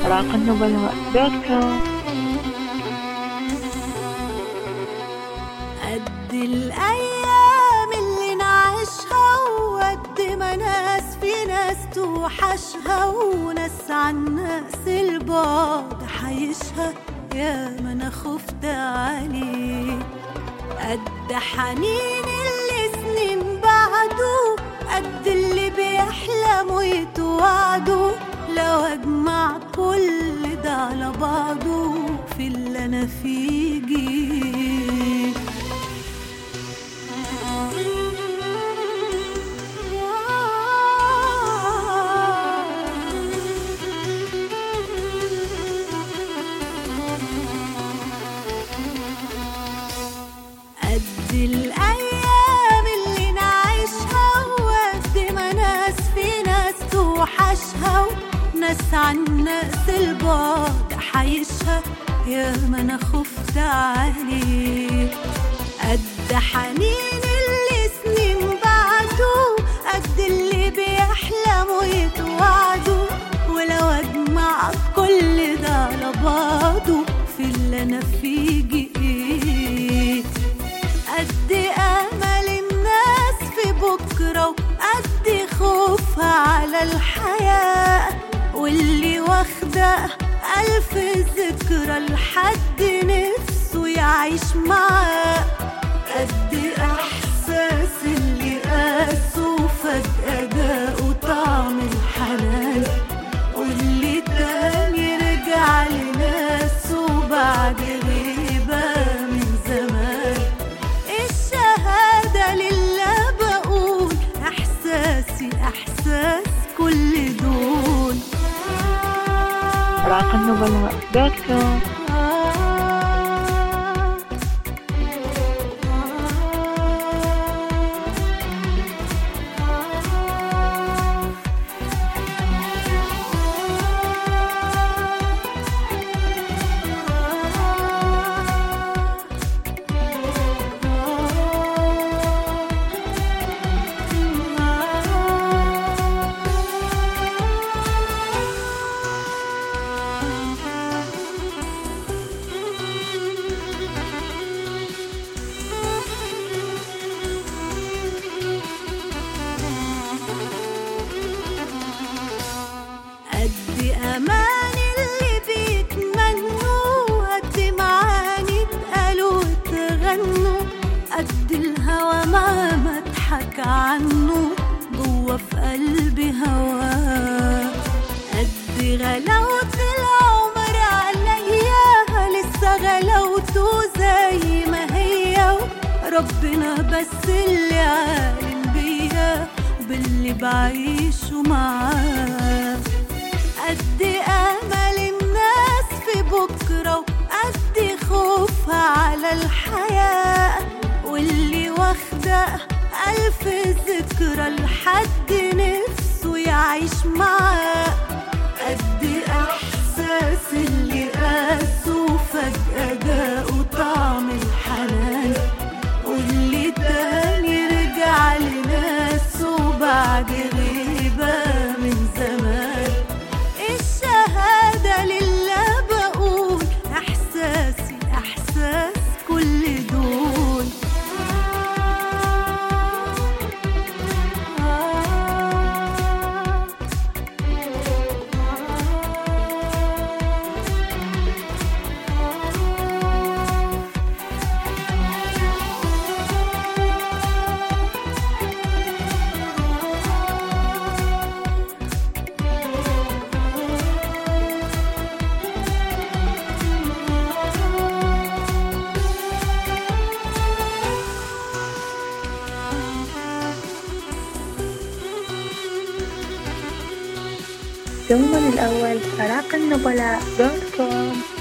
راق النبلاء دوت كوم قد الأيام اللي نعيشها وقد ما ناس في ناس توحشها وناس عن ناس البعد حيشها يا ما أنا خفت عليه قد حنين اللي سنين بعده قد اللي بيحلموا يتوعدوا لو أجمع كل ده على بعضه في اللي أنا فيه جيه قد الأيام اللي نعيشها وقد ما ناس في ناس توحشها وناس عن ناس البعد حيشها يا ما أنا خفت عليه قد حنين اللي سنين بعده قد اللي بيحلموا يتوعدوا ولو أجمع كل ده على بعضه في اللي أنا فيه جئت قد امل الناس في بكره وقد خوفها على الحياه واللي واخده الف ذكرى لحد نفسه يعيش معاه قد احساس اللي قاسه فجاه جاءه طعم الحنان واللي تاني رجع لناسه بعد غيبة من زمان الشهادة لله بقول إحساسي إحساس كل دول راق النبلاء دوت كوم قد أمان اللي بيتمنوا قد معاني اتقالوا واتغنوا قد الهوى ما ما اضحك عنه جوه في قلبي هواه قد غلاوة العمر عليا لسه غلاوته زي ما هي ربنا بس اللي عالم بيا وباللي بعيشه معاه قد امل الناس في بكره وقد خوفها على الحياه واللي واخده الف ذكرى لحد نفسه يعيش معاه قد احساس اللي قاسه فجاه جاءه طعم الحنان واللي تاني رجع لناسه بعد غيبة من زمان الشهادة لله بقول إحساسي إحساس كل دول ثم الأول راق النبلاء دوت كوم